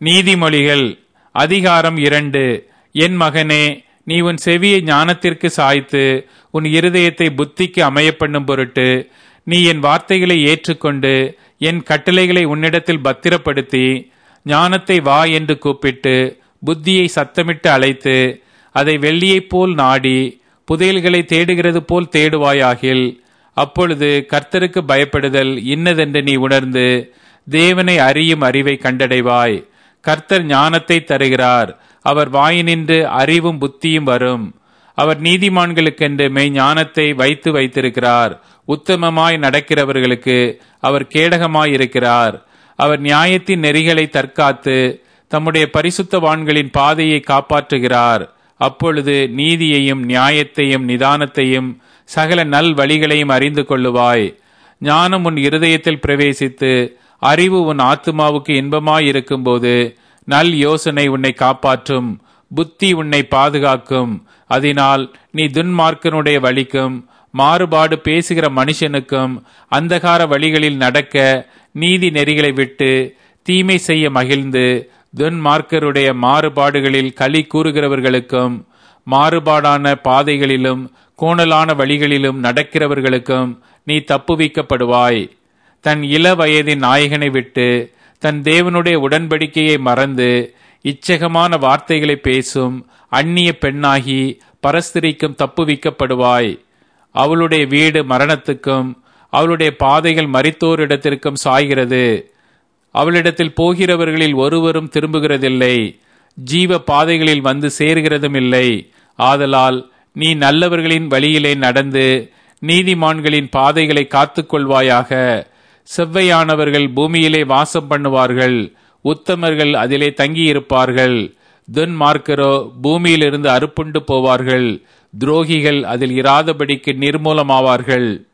நீதிமொழிகள் அதிகாரம் இரண்டு என் மகனே நீ உன் செவியை ஞானத்திற்கு சாய்த்து உன் இருதயத்தை புத்திக்கு அமைய பண்ணும் பொருட்டு நீ என் வார்த்தைகளை ஏற்றுக்கொண்டு என் கட்டளைகளை உன்னிடத்தில் பத்திரப்படுத்தி ஞானத்தை வா என்று கூப்பிட்டு புத்தியை சத்தமிட்டு அழைத்து அதை வெள்ளியைப் போல் நாடி புதையல்களை தேடுகிறது போல் தேடுவாயாகில் அப்பொழுது கர்த்தருக்கு பயப்படுதல் இன்னதென்று நீ உணர்ந்து தேவனை அறியும் அறிவை கண்டடைவாய் கர்த்தர் ஞானத்தை தருகிறார் அவர் வாயினின்று அறிவும் புத்தியும் வரும் அவர் நீதிமான்களுக்கென்று மெய் ஞானத்தை வைத்து வைத்திருக்கிறார் உத்தமமாய் நடக்கிறவர்களுக்கு அவர் கேடகமாயிருக்கிறார் அவர் நியாயத்தின் நெறிகளை தற்காத்து தம்முடைய பரிசுத்தவான்களின் பாதையை காப்பாற்றுகிறார் அப்பொழுது நீதியையும் நியாயத்தையும் நிதானத்தையும் சகல நல் வழிகளையும் அறிந்து கொள்ளுவாய் ஞானம் உன் இருதயத்தில் பிரவேசித்து அறிவு உன் ஆத்துமாவுக்கு இன்பமாயிருக்கும்போது நல் யோசனை உன்னை காப்பாற்றும் புத்தி உன்னை பாதுகாக்கும் அதனால் நீ துன்மார்க்கனுடைய வழிக்கும் மாறுபாடு பேசுகிற மனுஷனுக்கும் அந்தகார வழிகளில் நடக்க நீதி நெறிகளை விட்டு தீமை செய்ய மகிழ்ந்து துன்மார்க்கருடைய மாறுபாடுகளில் களி கூறுகிறவர்களுக்கும் மாறுபாடான பாதைகளிலும் கோணலான வழிகளிலும் நடக்கிறவர்களுக்கும் நீ தப்புவிக்கப்படுவாய் தன் இள வயதின் நாயகனை விட்டு தன் தேவனுடைய உடன்படிக்கையை மறந்து இச்சகமான வார்த்தைகளை பேசும் அந்நிய பெண்ணாகி பரஸ்திரிக்கும் தப்புவிக்கப்படுவாய் அவளுடைய வீடு மரணத்துக்கும் அவளுடைய பாதைகள் மரித்தோரிடத்திற்கும் சாய்கிறது அவளிடத்தில் போகிறவர்களில் ஒருவரும் திரும்புகிறதில்லை ஜீவ பாதைகளில் வந்து சேர்கிறதும் இல்லை ஆதலால் நீ நல்லவர்களின் வழியிலே நடந்து நீதிமான்களின் பாதைகளை காத்துக்கொள்வாயாக செவ்வையானவர்கள் பூமியிலே வாசம் பண்ணுவார்கள் உத்தமர்கள் அதிலே தங்கியிருப்பார்கள் துன்மார்க்கரோ பூமியிலிருந்து அறுப்புண்டு போவார்கள் துரோகிகள் அதில் இராதபடிக்கு நிர்மூலமாவார்கள்